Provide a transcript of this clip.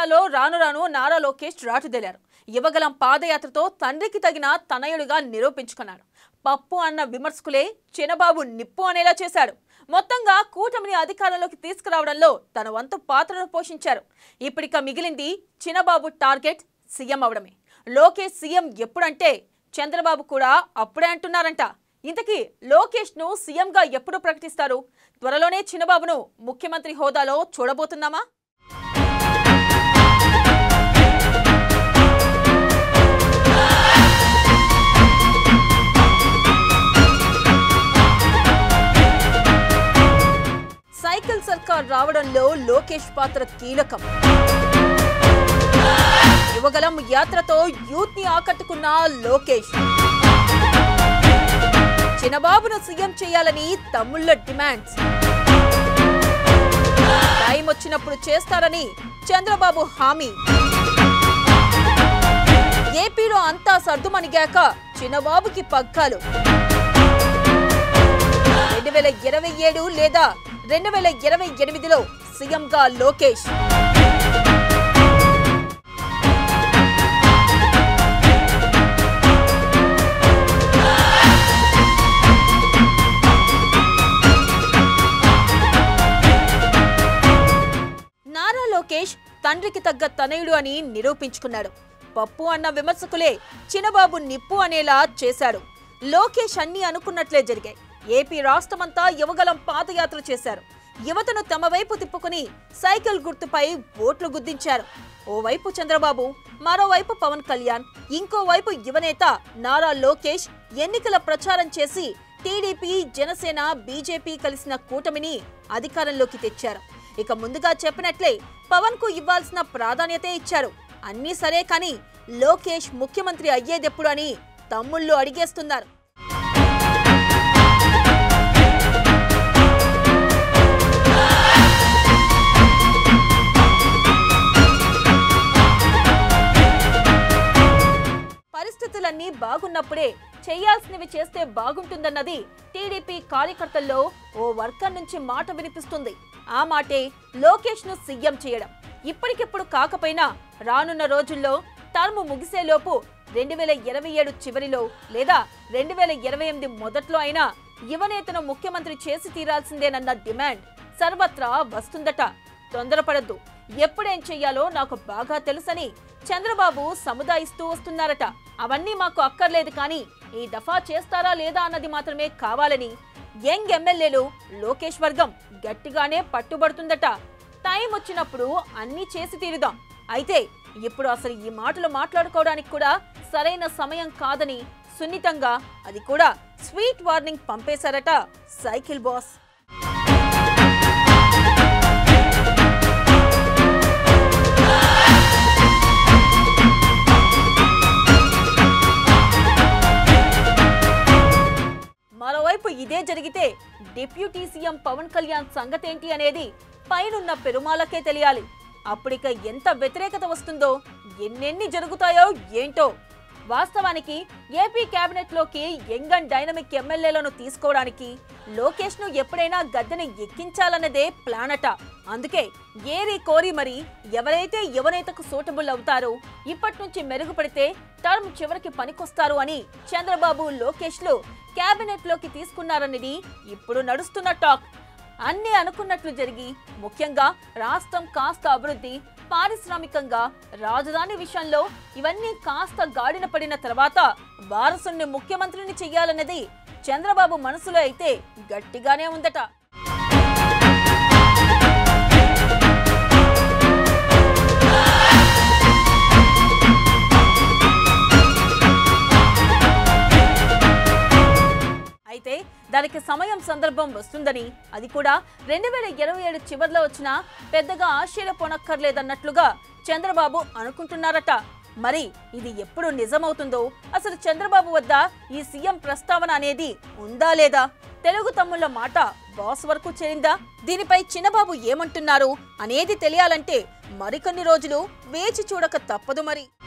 రాజకీయాల్లో రాను రాను నారా లోకేష్ రాటుదేలారు యువగలం పాదయాత్రతో తండ్రికి తగిన తనయుడిగా నిరూపించుకున్నాడు పప్పు అన్న విమర్శకులే చినబాబు నిప్పు అనేలా చేశాడు మొత్తంగా కూటమిని అధికారంలోకి తీసుకురావడంలో తన వంతు పాత్రను పోషించారు ఇప్పటిక మిగిలింది చినబాబు టార్గెట్ సీఎం అవడమే లోకేష్ సీఎం ఎప్పుడంటే చంద్రబాబు కూడా అప్పుడే అంటున్నారంట ఇంతకీ లోకేష్ ను సీఎంగా ఎప్పుడు ప్రకటిస్తారు త్వరలోనే చిన్నబాబును ముఖ్యమంత్రి హోదాలో చూడబోతున్నామా సైకిల్ సర్కార్ రావడంలో లోకేష్ పాత్ర కీలకం యువగలం యాత్రతో యూత్ ని ఆకట్టుకున్న లోకేష్ చిన్నబాబును సీఎం చేయాలని తమ్ముళ్ళ డిమాండ్స్ టైం వచ్చినప్పుడు చేస్తారని చంద్రబాబు హామీ ఏపీలో అంతా సర్దుమణిగాక చిన్నబాబుకి పగ్గాలు రెండు వేల ఇరవై ఏడు లేదా రెండు వేల ఇరవై ఎనిమిదిలో సీఎంగా లోకేష్ నారా లోకేష్ తండ్రికి తగ్గ తనయుడు అని నిరూపించుకున్నాడు పప్పు అన్న విమర్శకులే చిన్నబాబు నిప్పు అనేలా చేశాడు లోకేష్ అన్ని అనుకున్నట్లే జరిగాయి ఏపీ రాష్ట్రమంతా యువగలం పాదయాత్ర చేశారు యువతను తమ వైపు తిప్పుకుని సైకిల్ గుర్తుపై ఓట్లు గుద్దించారు ఓవైపు చంద్రబాబు మరోవైపు పవన్ కళ్యాణ్ ఇంకోవైపు యువనేత నారా లోకేష్ ఎన్నికల ప్రచారం చేసి టీడీపీ జనసేన బీజేపీ కలిసిన కూటమిని అధికారంలోకి తెచ్చారు ఇక ముందుగా చెప్పినట్లే పవన్ కు ఇవ్వాల్సిన ప్రాధాన్యతే ఇచ్చారు అన్నీ సరే కానీ లోకేష్ ముఖ్యమంత్రి అయ్యేదెప్పుడు అని తమ్ముళ్ళు అడిగేస్తున్నారు పరిస్థితులన్నీ బాగున్నప్పుడే చేయాల్సినవి చేస్తే బాగుంటుందన్నది టీడీపీ కార్యకర్తల్లో ఓ వర్కర్ నుంచి మాట వినిపిస్తుంది ఆ మాటే లోకేష్ ను సీఎం చేయడం ఇప్పటికిప్పుడు కాకపోయినా రానున్న రోజుల్లో టర్మ్ ముగిసేలోపు రెండు వేల ఇరవై ఏడు చివరిలో లేదా రెండు వేల ఇరవై ఎనిమిది మొదట్లో అయినా యువనేతను ముఖ్యమంత్రి చేసి తీరాల్సిందేనన్న డిమాండ్ సర్వత్రా వస్తుందట తొందరపడద్దు ఎప్పుడేం చెయ్యాలో నాకు బాగా తెలుసని చంద్రబాబు సముదాయిస్తూ వస్తున్నారట అవన్నీ మాకు అక్కర్లేదు కానీ ఈ దఫా చేస్తారా లేదా అన్నది మాత్రమే కావాలని యంగ్ ఎమ్మెల్యేలు లోకేష్ వర్గం గట్టిగానే పట్టుబడుతుందట టైం వచ్చినప్పుడు అన్నీ చేసి తీరుదాం అయితే ఇప్పుడు అసలు ఈ మాటలు మాట్లాడుకోవడానికి కూడా సరైన సమయం కాదని సున్నితంగా అది కూడా స్వీట్ వార్నింగ్ పంపేశారట సైకిల్ బాస్ మరోవైపు ఇదే జరిగితే డిప్యూటీ సీఎం పవన్ కళ్యాణ్ సంగతేంటి అనేది పైనున్న పెరుమాలకే తెలియాలి అప్పుడిక ఎంత వ్యతిరేకత వస్తుందో ఎన్నెన్ని జరుగుతాయో ఏంటో వాస్తవానికి ఏపీ కేబినెట్ లోకి యంగ్ అండ్ డైనమిక్ ఎమ్మెల్యేలను తీసుకోవడానికి లోకేష్ ను ఎప్పుడైనా గద్దెని ఎక్కించాలన్నదే ప్లాన్ అట అందుకే ఏరి కోరి మరి ఎవరైతే యువనేతకు సూటబుల్ అవుతారో ఇప్పటి నుంచి మెరుగుపడితే టర్మ్ చివరికి పనికొస్తారు అని చంద్రబాబు లోకేష్ లు కేబినెట్ లోకి తీసుకున్నారన్నది ఇప్పుడు నడుస్తున్న టాక్ అన్ని అనుకున్నట్లు జరిగి ముఖ్యంగా రాష్ట్రం కాస్త అభివృద్ధి పారిశ్రామికంగా రాజధాని విషయంలో ఇవన్నీ కాస్త గాడిన పడిన తర్వాత వారసుని ముఖ్యమంత్రిని చెయ్యాలన్నది చంద్రబాబు మనసులో అయితే గట్టిగానే ఉందట అయితే దానికి సమయం సందర్భం వస్తుందని అది కూడా రెండు వేల ఇరవై ఏడు చివరిలో వచ్చిన పెద్దగా ఆశ్చర్యపోనక్కర్లేదన్నట్లుగా చంద్రబాబు అనుకుంటున్నారట మరి ఇది ఎప్పుడు నిజమవుతుందో అసలు చంద్రబాబు వద్ద ఈ సీఎం ప్రస్తావన అనేది ఉందా లేదా తెలుగు తమ్ముళ్ళ మాట బాస్ వరకు చేరిందా దీనిపై చిన్నబాబు ఏమంటున్నారు అనేది తెలియాలంటే మరికొన్ని రోజులు వేచి చూడక తప్పదు మరి